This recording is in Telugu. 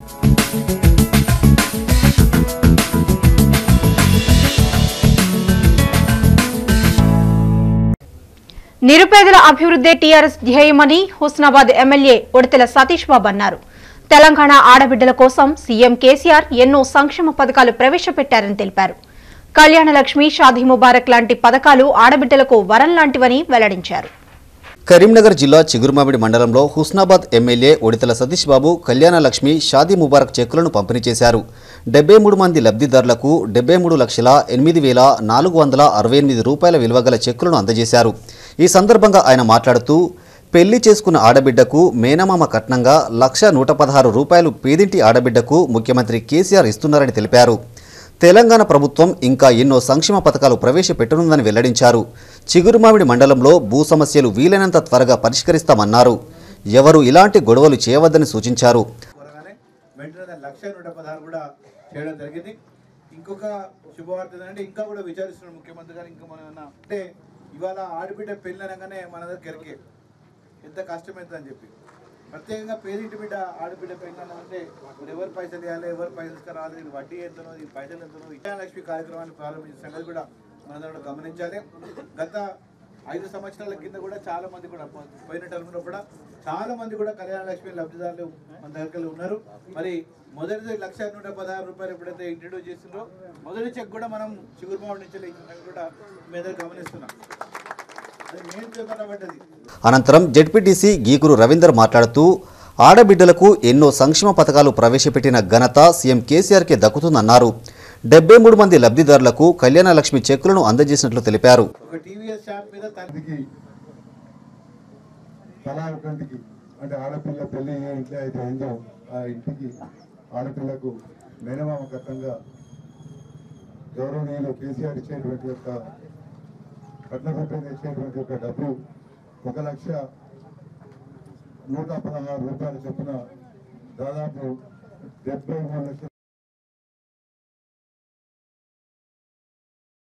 నిరుపేదల అభివృద్ధే టీఆర్ఎస్ ధ్యేయమని హుస్నాబాద్ ఎమ్మెల్యే ఉడతెల సతీష్ బాబు అన్నారు తెలంగాణ ఆడబిడ్డల కోసం సీఎం కేసీఆర్ ఎన్నో సంక్షేమ పథకాలు ప్రవేశపెట్టారని తెలిపారు కళ్యాణ లక్ష్మి షాదీ ముబారక్ లాంటి పథకాలు ఆడబిడ్డలకు వరం లాంటివని వెల్లడించారు కరీంనగర్ జిల్లా చిగురుమామిడి మండలంలో హుస్నాబాద్ ఎమ్మెల్యే ఒడితల సతీష్ బాబు కళ్యాణ లక్ష్మి షాదీ ముబారక్ చెక్కులను పంపిణీ చేశారు డెబ్బై మూడు మంది లబ్ధిదారులకు డెబ్బై మూడు లక్షల ఎనిమిది వేల నాలుగు వందల అరవై ఎనిమిది రూపాయల విలువ గల చెక్కులను అందజేశారు ఈ సందర్భంగా ఆయన మాట్లాడుతూ పెళ్లి చేసుకున్న ఆడబిడ్డకు మేనమామ కట్నంగా లక్ష నూట పదహారు రూపాయలు పేదింటి ఆడబిడ్డకు ముఖ్యమంత్రి కేసీఆర్ ఇస్తున్నారని తెలిపారు తెలంగాణ ప్రభుత్వం ఇంకా ఎన్నో సంక్షేమ పథకాలు ప్రవేశపెట్టనుందని వెల్లడించారు చిగురుమామిడి మండలంలో భూ సమస్యలు వీలైనంత త్వరగా పరిష్కరిస్తామన్నారు ఎవరు ఇలాంటి గొడవలు చేయవద్దని సూచించారు కోరగానే వెంటనే దాని లక్ష నూట పదహారు కూడా చేయడం జరిగింది ఇంకొక శుభవార్త ఏంటంటే ఇంకా కూడా విచారిస్తున్నాడు ముఖ్యమంత్రి గారు ఇంకా మనం ఏమన్నా అంటే ఇవాళ ఆడబిడ్డ పెళ్ళి అనగానే మన దగ్గర కెరికే ఎంత కష్టమవుతుందని చెప్పి ప్రత్యేకంగా పేరింటి బిడ్డ ఆడబిడ్డ పెళ్ళి అంటే మరి ఎవరు పైసలు ఇవ్వాలి ఎవరు పైసలు రావాలి ఇది వడ్డీ ఎంతనో ఇది పైసలు ఎంతనో విజయలక్ష్మి కార్యక్రమాన్ని ప్రారంభించిన సంగతి కూడా మనందరం కూడా గమనించాలి గత ఐదు సంవత్సరాల కింద కూడా చాలా మంది కూడా పో- పోయిన టర్మ్లో కూడా చాలా మంది కూడా కళ్యాణ లక్ష్మి లబ్ధిదారులు మన దగ్గర ఉన్నారు మరి మొదటిది లక్ష నూట పదహారు రూపాయలు ఎప్పుడైతే ఇంట్రడ్యూస్ చేసిందో మొదటి చెక్ కూడా మనం చిగురుమావిడి నుంచి ఇచ్చిన సంగతి కూడా మీ దగ్గర గమనిస్తున్నాం అది నేను చెప్పబడ్డది అనంతరం జెడ్పీటీసీ గీకురు రవీందర్ మాట్లాడుతూ ఆడబిడ్డలకు ఎన్నో సంక్షేమ పథకాలు ప్రవేశపెట్టిన ఘనత సీఎం కేసీఆర్కే దక్కుతుందన్నారు డెబ్బై మూడు మంది లబ్ధిదారులకు కళ్యాణ లక్ష్మి చెక్కులను అందజేసినట్లు తెలిపారు ఒక టీవీఎస్ షాప్ మీద తన ఇంటికి తలా ఒకటికి అంటే ఆడపిల్ల పెళ్లి ఏ ఇంట్లో అయితే అయిందో ఆ ఇంటికి ఆడపిల్లకు మేనమామ కట్టంగా గౌరవనీయులు కేసీఆర్ ఇచ్చేటువంటి యొక్క కట్నపెట్టిన ఇచ్చేటువంటి యొక్క డబ్బు ఒక లక్ష నూట పదహారు రూపాయల చొప్పున దాదాపు డెబ్బై మూడు లక్షల